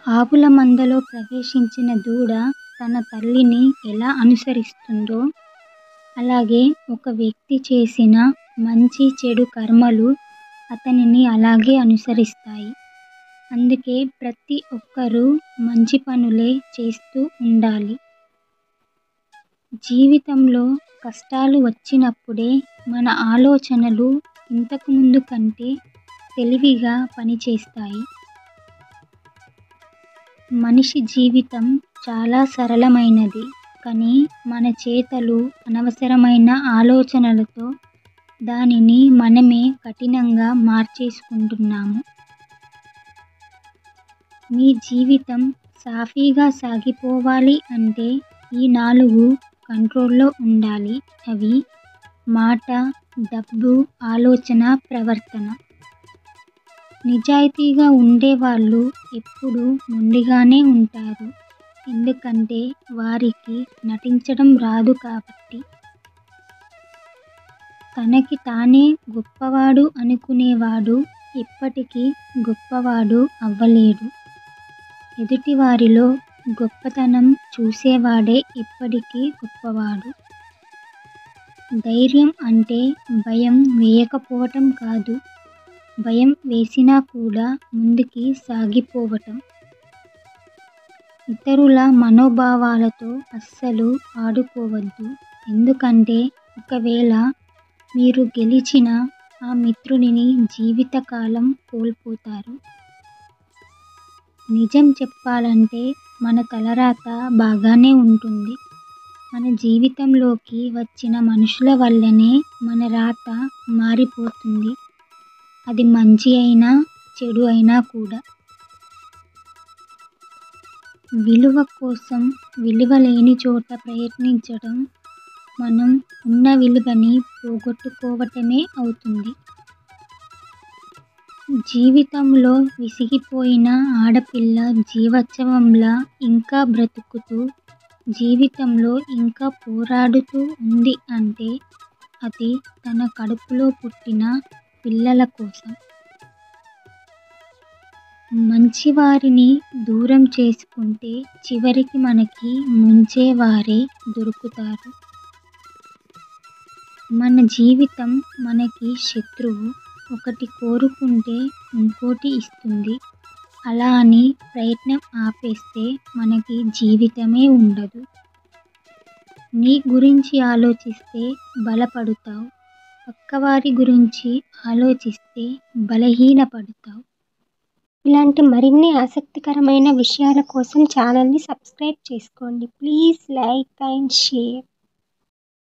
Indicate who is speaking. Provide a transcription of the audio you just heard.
Speaker 1: ఆవుల మందలో ప్రవేశించిన దూడ తన తల్లిని ఎలా అనుసరిస్తుందో అలాగే ఒక వ్యక్తి చేసిన మంచి చెడు కర్మలు అతనిని అలాగే అనుసరిస్తాయి అందుకే ప్రతి ఒక్కరూ మంచి పనులే చేస్తూ ఉండాలి జీవితంలో కష్టాలు వచ్చినప్పుడే మన ఆలోచనలు ఇంతకు ముందు కంటే తెలివిగా పనిచేస్తాయి మనిషి జీవితం చాలా సరళమైనది కానీ మన చేతలు అనవసరమైన ఆలోచనలతో దానిని మనమే కఠినంగా మార్చేసుకుంటున్నాము మీ జీవితం సాఫీగా సాగిపోవాలి అంటే ఈ నాలుగు కంట్రోల్లో ఉండాలి అవి మాట డబ్బు ఆలోచన ప్రవర్తన నిజాయితీగా ఉండేవాళ్ళు ఎప్పుడూ మొండిగానే ఉంటారు ఎందుకంటే వారికి నటించడం రాదు కాబట్టి తనకి తానే గొప్పవాడు అనుకునేవాడు ఎప్పటికీ గొప్పవాడు అవ్వలేడు ఎదుటివారిలో గొప్పతనం చూసేవాడే ఎప్పటికీ గొప్పవాడు ధైర్యం అంటే భయం వేయకపోవటం కాదు భయం వేసినా కూడా ముందుకి సాగిపోవటం ఇతరుల మనోభావాలతో అస్సలు ఆడుకోవద్దు ఎందుకంటే ఒకవేళ మీరు గెలిచిన ఆ మిత్రుడిని జీవితకాలం కోల్పోతారు నిజం చెప్పాలంటే మన తలరాత బాగానే ఉంటుంది మన జీవితంలోకి వచ్చిన మనుషుల వల్లనే మన రాత మారిపోతుంది అది మంచి అయినా చెడు అయినా కూడా విలువ కోసం విలువ లేని చోట ప్రయత్నించడం మనం ఉన్న విలువని పోగొట్టుకోవటమే అవుతుంది జీవితంలో విసిగిపోయిన ఆడపిల్ల జీవోత్సవంలా ఇంకా బ్రతుకుతూ జీవితంలో ఇంకా పోరాడుతూ ఉంది అంటే అది తన కడుపులో పుట్టిన పిల్లల కోసం మంచివారిని దూరం చేసుకుంటే చివరికి మనకి ముంచేవారే దొరుకుతారు మన జీవితం మనకి శత్రువు ఒకటి కోరుకుంటే ఇంకోటి ఇస్తుంది అలా అని ప్రయత్నం ఆపేస్తే మనకి జీవితమే ఉండదు నీ గురించి ఆలోచిస్తే బలపడుతావు పక్కవారి గురించి ఆలోచిస్తే బలహీనపడతావు
Speaker 2: ఇలాంటి మరిన్ని ఆసక్తికరమైన విషయాల కోసం ఛానల్ని సబ్స్క్రైబ్ చేసుకోండి ప్లీజ్ లైక్ అండ్ షేర్